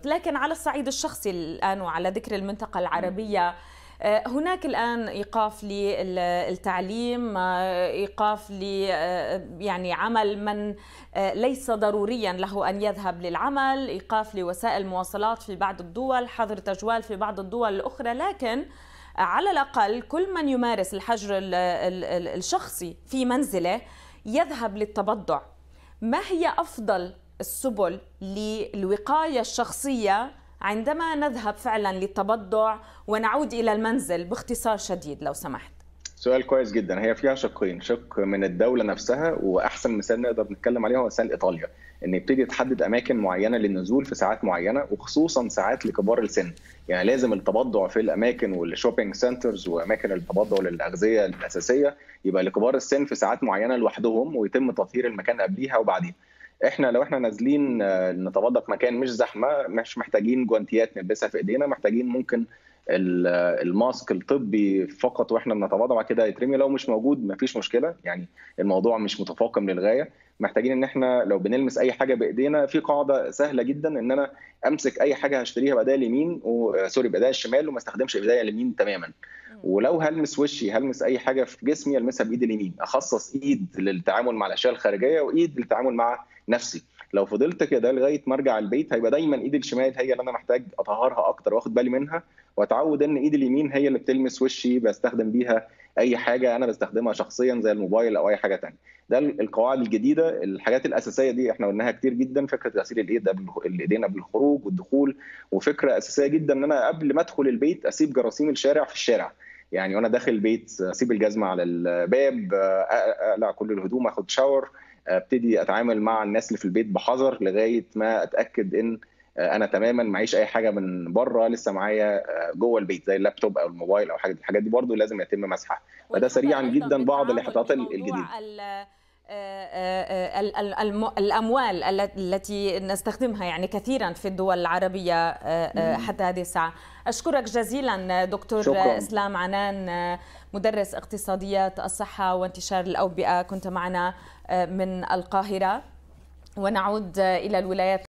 لكن على الصعيد الشخصي الآن وعلى ذكر المنطقة العربية هناك الآن إيقاف للتعليم إيقاف ل يعني عمل من ليس ضروريا له أن يذهب للعمل إيقاف لوسائل المواصلات في بعض الدول حظر تجوال في بعض الدول الأخرى لكن على الأقل كل من يمارس الحجر الشخصي في منزله يذهب للتبضع ما هي أفضل السبل للوقاية الشخصية عندما نذهب فعلا للتبضع ونعود الى المنزل باختصار شديد لو سمحت سؤال كويس جدا هي فيها شقين شق من الدوله نفسها واحسن مثال نقدر نتكلم عليه هو مثال ايطاليا ان يبتدي تحدد اماكن معينه للنزول في ساعات معينه وخصوصا ساعات لكبار السن يعني لازم التبضع في الاماكن والشوبينج سنترز واماكن التبضع للاغذيه الاساسيه يبقى لكبار السن في ساعات معينه لوحدهم ويتم تطهير المكان قبليها وبعديها احنا لو احنا نازلين نتبضع في مكان مش زحمه مش محتاجين جوانتيات نلبسها في ايدينا محتاجين ممكن الماسك الطبي فقط واحنا بنتبضع كده يترمي لو مش موجود مفيش مشكله يعني الموضوع مش متفاقم للغايه محتاجين ان احنا لو بنلمس اي حاجه بايدينا في قاعده سهله جدا ان انا امسك اي حاجه هشتريها بدايه اليمين سوري بدايه الشمال وما استخدمش بدايه اليمين تماما ولو هلمس وشي هلمس اي حاجه في جسمي المسها بايد اليمين اخصص ايد للتعامل مع الاشياء الخارجيه وايد للتعامل مع نفسي لو فضلت كده لغايه ما ارجع البيت هيبقى دايما ايدي الشمال هي اللي انا محتاج اطهرها اكتر واخد بالي منها واتعود ان ايدي اليمين هي اللي بتلمس وشي بستخدم بيها اي حاجه انا بستخدمها شخصيا زي الموبايل او اي حاجه ثانيه ده القواعد الجديده الحاجات الاساسيه دي احنا قلناها كتير جدا فكره غسيل الايد قبل الايدين قبل الخروج والدخول وفكره اساسيه جدا ان انا قبل ما ادخل البيت اسيب جراثيم الشارع في الشارع يعني وانا داخل البيت اسيب الجزمه على الباب اقلع كل الهدوم اخد شاور ابتدي اتعامل مع الناس اللي في البيت بحذر لغايه ما اتاكد ان انا تماما معيش اي حاجه من بره لسه معايا جوه البيت زي اللابتوب او الموبايل او حاجه الحاجات دي برضو لازم يتم مسحها فده سريعا جدا بعض الاحتياطات الجديده الاموال التي نستخدمها يعني كثيرا في الدول العربيه حتى هذه الساعه اشكرك جزيلا دكتور شكرا. اسلام عنان مدرس اقتصاديات الصحه وانتشار الاوبئه كنت معنا من القاهره ونعود الى الولايات